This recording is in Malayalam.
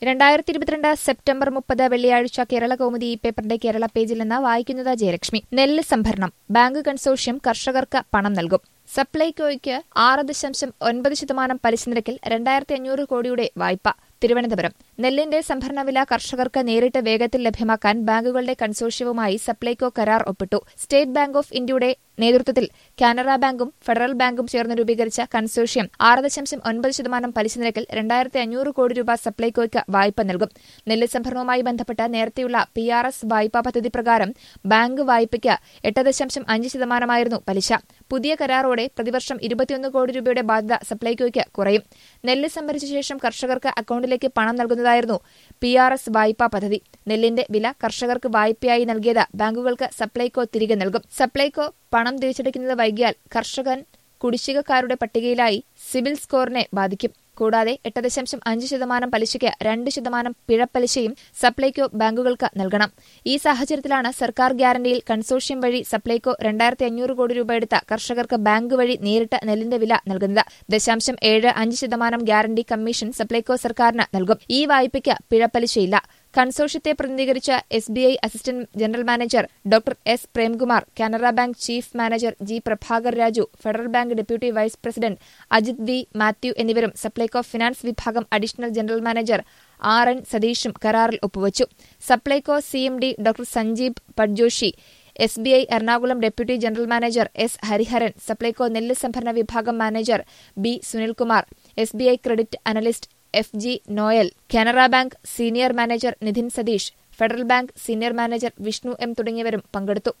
രണ്ടായിരത്തി ഇരുപത്തിരണ്ട് സെപ്റ്റംബർ മുപ്പത് വെള്ളിയാഴ്ച കേരള കൗമുദി ഈ പേപ്പറിന്റെ കേരള പേജിൽ നിന്ന് വായിക്കുന്നത് ജയലക്ഷ്മി നെല്ല് സംഭരണം ബാങ്ക് കൺസോർഷ്യം കർഷകർക്ക് പണം നൽകും സപ്ലൈകോയ്ക്ക് ആറ് ദശാംശം ഒൻപത് ശതമാനം പലിശ നിരക്കിൽ രണ്ടായിരത്തി അഞ്ഞൂറ് കോടിയുടെ വായ്പ തിരുവനന്തപുരം നെല്ലിന്റെ സംഭരണവില കർഷകർക്ക് നേരിട്ട് വേഗത്തിൽ ലഭ്യമാക്കാൻ ബാങ്കുകളുടെ കൺസോർഷ്യവുമായി സപ്ലൈകോ കരാർ ഒപ്പിട്ടു സ്റ്റേറ്റ് ബാങ്ക് ഓഫ് ഇന്ത്യയുടെ നേതൃത്വത്തിൽ കാനറ ബാങ്കും ഫെഡറൽ ബാങ്കും ചേർന്ന് രൂപീകരിച്ച കൺസോർഷ്യം ആറ് ദശാംശം ഒൻപത് ശതമാനം പലിശ നിരക്കിൽ രണ്ടായിരത്തി അഞ്ഞൂറ് കോടി രൂപ സപ്ലൈകോയ്ക്ക് വായ്പ നൽകും നെല്ല് സംഭരണവുമായി ബന്ധപ്പെട്ട് നേരത്തെയുള്ള പി ആർ എസ് വായ്പാ പദ്ധതി പ്രകാരം ബാങ്ക് വായ്പയ്ക്ക് എട്ട് ദശാംശം അഞ്ച് ശതമാനമായിരുന്നു പലിശ പുതിയ കരാറോടെ പ്രതിവർഷം ഇരുപത്തിയൊന്ന് കോടി രൂപയുടെ ബാധ്യത സപ്ലൈകോയ്ക്ക് കുറയും നെല്ല് സംഭരിച്ച ശേഷം കർഷകർക്ക് അക്കൌണ്ടിലേക്ക് പണം നൽകുന്നതായിരുന്നു പി ആർ എസ് വായ്പാ പദ്ധതി നെല്ലിന്റെ വില കർഷകർക്ക് വായ്പയായി നൽകിയത് ബാങ്കുകൾക്ക് സപ്ലൈകോ തിരികെ നൽകും സപ്ലൈകോ പണം തിരിച്ചടയ്ക്കുന്നത് വൈകിയാൽ കർഷകൻ കുടിശ്ശികക്കാരുടെ പട്ടികയിലായി സിബിൽ സ്കോറിനെ ബാധിക്കും കൂടാതെ എട്ട് ദശാംശം അഞ്ച് ശതമാനം പലിശയ്ക്ക് രണ്ട് ശതമാനം പിഴപ്പലിശയും സപ്ലൈകോ ബാങ്കുകൾക്ക് നൽകണം ഈ സാഹചര്യത്തിലാണ് സർക്കാർ ഗ്യാരണ്ടിയിൽ കൺസോർഷ്യം വഴി സപ്ലൈകോ രണ്ടായിരത്തി അഞ്ഞൂറ് കോടി രൂപ എടുത്ത കർഷകർക്ക് ബാങ്ക് വഴി നേരിട്ട് നെല്ലിന്റെ വില നൽകുന്നത് ദശാംശം ഏഴ് അഞ്ച് ശതമാനം ഗ്യാരണ്ടി കമ്മീഷൻ സപ്ലൈകോ സർക്കാരിന് നൽകും ഈ വായ്പയ്ക്ക് പിഴപ്പലിശയില്ല കൺസോർഷ്യത്തെ പ്രതിനിധീകരിച്ച S B I assistant general manager doctor S Premkumar Canara bank chief manager G Prabhakar Raju federal bank deputy vice president Ajith V Mathew എന്നിവരും സപ്ലൈകോ ഫിനാൻസ് വിഭാഗം additional general manager R N സതീഷും കരാറിൽ ഒപ്പുവച്ചു Supplyco C M D doctor Sanjeeb Padjoshi S B I Ernakulam deputy general manager S Hariharan Supplyco നെല്ല് സംഭരണ വിഭാഗം manager B Sunilkumar S B I credit analyst F G Noel Canara bank senior manager Nidhin Satheesh federal bank senior manager Vishnu M തുടങ്ങിയവരും പങ്കെടുത്തു